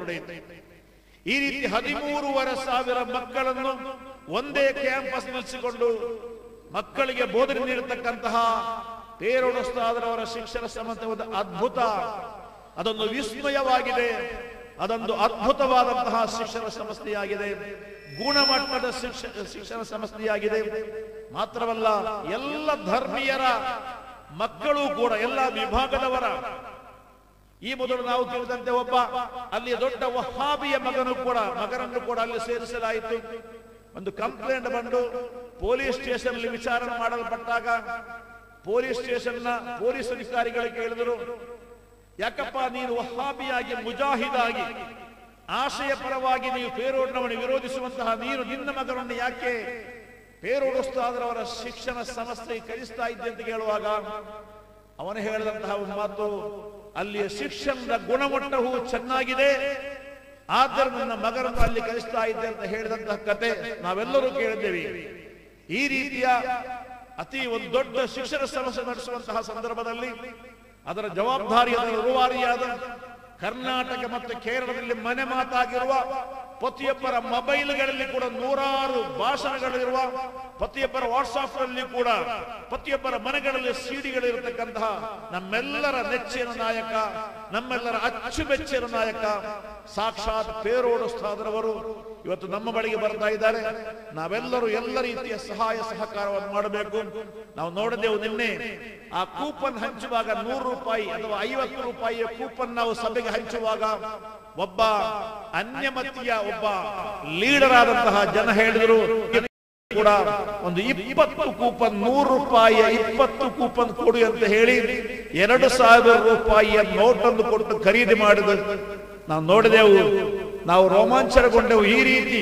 ನಡೆಯಿತು ಈ ರೀತಿ ಹದಿಮೂರುವರೆ ಸಾವಿರ ಮಕ್ಕಳನ್ನು ಒಂದೇ ಕ್ಯಾಂಪಸ್ ನಿಲ್ಲಿಸಿಕೊಂಡು ಮಕ್ಕಳಿಗೆ ಬೋಧನೆ ನೀಡತಕ್ಕಂತಹ ಪೇರೋಡಸ್ತಾದರವರ ಶಿಕ್ಷಣ ಸಂಬಂಧ ಒಂದು ಅದ್ಭುತ ಅದೊಂದು ವಿಸ್ಮಯವಾಗಿದೆ ಅದೊಂದು ಅದ್ಭುತವಾದಂತಹ ಶಿಕ್ಷಣ ಸಂಸ್ಥೆಯಾಗಿದೆ ಗುಣಮಟ್ಟದ ಶಿಕ್ಷ ಶಿಕ್ಷಣ ಸಂಸ್ಥೆಯಾಗಿದೆ ಮಾತ್ರವಲ್ಲ ಎಲ್ಲ ಧರ್ಮೀಯರ ಮಕ್ಕಳು ಕೂಡ ಎಲ್ಲ ವಿಭಾಗದವರ ಈ ಮೊದಲು ನಾವು ತಿಳಿದಂತೆ ಒಬ್ಬ ಅಲ್ಲಿ ದೊಡ್ಡ ವಹಾಬಿಯ ಮಗನು ಕೂಡ ಮಗನನ್ನು ಕೂಡ ಅಲ್ಲಿ ಸೇರಿಸಲಾಯಿತು ಒಂದು ಕಂಪ್ಲೇಂಟ್ ಬಂದು ಪೊಲೀಸ್ ಸ್ಟೇಷನ್ ಅಲ್ಲಿ ವಿಚಾರಣೆ ಮಾಡಲ್ಪಟ್ಟಾಗ ಪೊಲೀಸ್ ಸ್ಟೇಷನ್ ನ ಪೊಲೀಸ್ ಅಧಿಕಾರಿಗಳು ಕೇಳಿದರು ಯಾಕಪ್ಪ ನೀನು ವಹಾಬಿಯಾಗಿ ಮುಜಾಹಿದಾಗಿ ಆಶಯ ಪರವಾಗಿ ನೀವು ಪೇರೋಡ್ನವನ್ನು ವಿರೋಧಿಸುವಂತಹ ನೀನು ನಿನ್ನ ಮಗನನ್ನು ಯಾಕೆ ಪೇರೋಡ್ ಉಸ್ತಾದರವರ ಶಿಕ್ಷಣ ಸಂಸ್ಥೆಗೆ ಕಲಿಸ್ತಾ ಇದ್ದೆ ಅಂತ ಕೇಳುವಾಗ ಅವನು ಹೇಳಿದಂತಹ ಒಂದು ಮಾತು ಅಲ್ಲಿಯ ಶಿಕ್ಷಣದ ಗುಣಮಟ್ಟವು ಚೆನ್ನಾಗಿದೆ ಆದ್ದರಿಂದ ನನ್ನ ಮಗನನ್ನು ಅಲ್ಲಿ ಕಲಿಸ್ತಾ ಇದ್ದೆ ಅಂತ ಹೇಳಿದಂತಹ ಕತೆ ನಾವೆಲ್ಲರೂ ಕೇಳಿದ್ದೇವೆ ಈ ರೀತಿಯ ಅತಿ ಒಂದು ದೊಡ್ಡ ಶಿಕ್ಷಣ ಸಂಸ್ಥೆ ನಡೆಸುವಂತಹ ಸಂದರ್ಭದಲ್ಲಿ ಅದರ ಜವಾಬ್ದಾರಿ ಅದರ ರೂವಾರಿಯಾದ ಕರ್ನಾಟಕ ಮತ್ತು ಕೇರಳದಲ್ಲಿ ಮನೆ ಮಾತಾಗಿರುವ ಪ್ರತಿಯೊಬ್ಬರ ಮೊಬೈಲ್ಗಳಲ್ಲಿ ಕೂಡ ನೂರಾರು ಭಾಷಣಗಳಿರುವ ಪ್ರತಿಯೊಬ್ಬರ ವಾಟ್ಸಾಪ್ ನಲ್ಲಿ ಕೂಡ ಪ್ರತಿಯೊಬ್ಬರ ಮನೆಗಳಲ್ಲಿ ಸಿಡಿಗಳಿರತಕ್ಕಂತಹ ನಮ್ಮೆಲ್ಲರ ನೆಚ್ಚಿನ ನಾಯಕ ನಮ್ಮೆಲ್ಲರ ಅಚ್ಚುಮೆಚ್ಚಿನ ನಾಯಕ ಸಾಕ್ಷಾತ್ ಪೇರೋಡುಸ್ತಾದರವರು ಇವತ್ತು ನಮ್ಮ ಬಳಿಗೆ ಬರ್ತಾ ಇದ್ದಾರೆ ನಾವೆಲ್ಲರೂ ಎಲ್ಲ ರೀತಿಯ ಸಹಾಯ ಸಹಕಾರವನ್ನು ಮಾಡಬೇಕು ನಾವು ನೋಡಿದೆವು ನಿನ್ನೆ ಆ ಕೂಪನ್ ಹಂಚುವಾಗ ನೂರು ರೂಪಾಯಿ ಅಥವಾ ಐವತ್ತು ರೂಪಾಯಿಯ ಕೂಪನ್ ನಾವು ಸಭೆಗೆ ಹಂಚುವಾಗ ಒಬ್ಬ ಅನ್ಯಮತಿಯ ಒಬ್ಬ ಲೀಡರ್ ಆದಂತಹ ಜನ ಹೇಳಿದರು ಕೂಡ ಒಂದು ಇಪ್ಪತ್ತು ಕೂಪನ್ ನೂರು ರೂಪಾಯಿಯ ಇಪ್ಪತ್ತು ಕೂಪನ್ ಕೊಡಿ ಅಂತ ಹೇಳಿ ಎರಡು ಸಾವಿರ ರೂಪಾಯಿಯ ನೋಟನ್ನು ಕೊಟ್ಟು ಖರೀದಿ ಮಾಡಿದ ನಾವು ನೋಡಿದೆವು ನಾವು ರೋಮಾಂಚನಗೊಂಡೆವು ಈ ರೀತಿ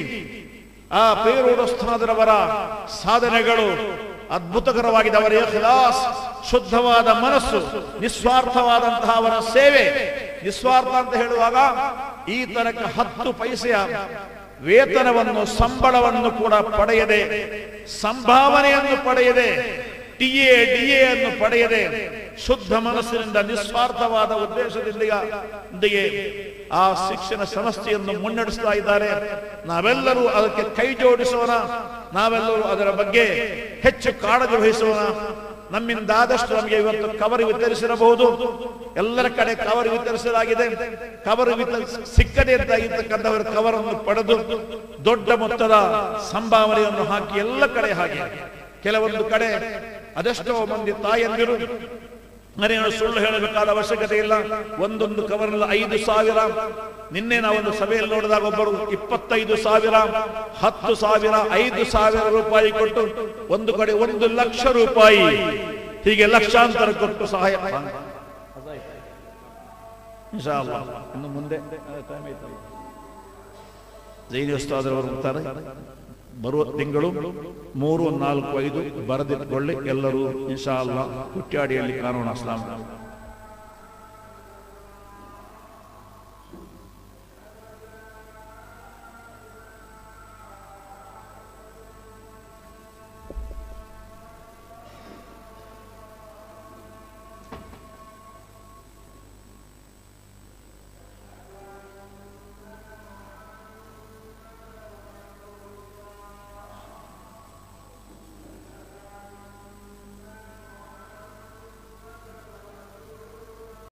ಆ ಪೇರೋಡಸ್ಥಾನದವರ ಸಾಧನೆಗಳು ಅದ್ಭುತಕರವಾಗಿದೆ ಅವರ ಇಖ್ಲಾಸ್ ಶುದ್ಧವಾದ ಮನಸ್ಸು ನಿಸ್ವಾರ್ಥವಾದಂತಹ ಅವರ ಸೇವೆ ನಿಸ್ವಾರ್ಥ ಅಂತ ಹೇಳುವಾಗ ಈ ತನಕ ಹತ್ತು ಪೈಸೆಯ ವೇತನವನ್ನು ಸಂಬಳವನ್ನು ಕೂಡ ಪಡೆಯದೆ ಸಂಭಾವನೆಯನ್ನು ಪಡೆಯದೆ ಟಿ ಎ ಡಿ ಅನ್ನು ಪಡೆಯದೆ ಶುದ್ಧ ಮನಸ್ಸಿನಿಂದ ನಿಸ್ವಾರ್ಥವಾದ ಉದ್ದೇಶದೊಂದಿಗೆ ಆ ಶಿಕ್ಷಣ ಸಂಸ್ಥೆಯನ್ನು ಮುನ್ನಡೆಸ್ತಾ ಇದ್ದಾರೆ ನಾವೆಲ್ಲರೂ ಅದಕ್ಕೆ ಕೈ ಜೋಡಿಸೋಣ ನಾವೆಲ್ಲರೂ ಅದರ ಬಗ್ಗೆ ಹೆಚ್ಚು ಕಾಳಜಿ ವಹಿಸೋಣ ನಮ್ಮಿಂದ ಆದಷ್ಟು ನಮಗೆ ಇವತ್ತು ಕವರ್ ವಿತರಿಸಿರಬಹುದು ಎಲ್ಲರ ಕಡೆ ಕವರ್ ವಿತರಿಸಲಾಗಿದೆ ಕವರ್ ವಿತರಿಸ ಸಿಕ್ಕದೆ ಅಂತ ಇರ್ತಕ್ಕಂಥವರು ಕವರ್ ಅನ್ನು ಪಡೆದು ದೊಡ್ಡ ಮೊತ್ತದ ಸಂಭಾವನೆಯನ್ನು ಹಾಕಿ ಎಲ್ಲ ಕಡೆ ಹಾಕಿ ಕೆಲವೊಂದು ಕಡೆ ಅದೆಷ್ಟೋ ಮಂದಿ ತಾಯಂದಿರು ಮನೆಯನ್ನು ಸುಳ್ಳು ಹೇಳಬೇಕಾದ ಅವಶ್ಯಕತೆ ಇಲ್ಲ ಒಂದೊಂದು ಕವರ್ನಲ್ಲಿ ಐದು ಸಾವಿರ ನಿನ್ನೆ ನಾವೊಂದು ಸಭೆಯಲ್ಲಿ ನೋಡಿದಾಗ ಒಬ್ಬರು ಇಪ್ಪತ್ತೈದು ಸಾವಿರ ಹತ್ತು ಸಾವಿರ ಐದು ಸಾವಿರ ರೂಪಾಯಿ ಕೊಟ್ಟು ಒಂದು ಕಡೆ ಒಂದು ಲಕ್ಷ ರೂಪಾಯಿ ಹೀಗೆ ಲಕ್ಷಾಂತರ ಕೊಟ್ಟು ಸಹಾಯ ಇನ್ಶಾ ಅಲ್ಲಾಹ್. ಇನ್ನು ಮುಂದೆ ಜೈನಿ ಉಸ್ತಾದರವರು ಬರ್ತಾರೆ ಬರುವ ತಿಂಗಳು ಮೂರು ನಾಲ್ಕು ಐದು ಬರೆದಿಟ್ಕೊಳ್ಳಿ ಎಲ್ಲರೂ ಇನ್ಶಾ ಅಲ್ಲಾ ಹುಟ್ಟಾಡಿಯಲ್ಲಿ ಕಾನೂನು ಅಸ್ಲಾಂ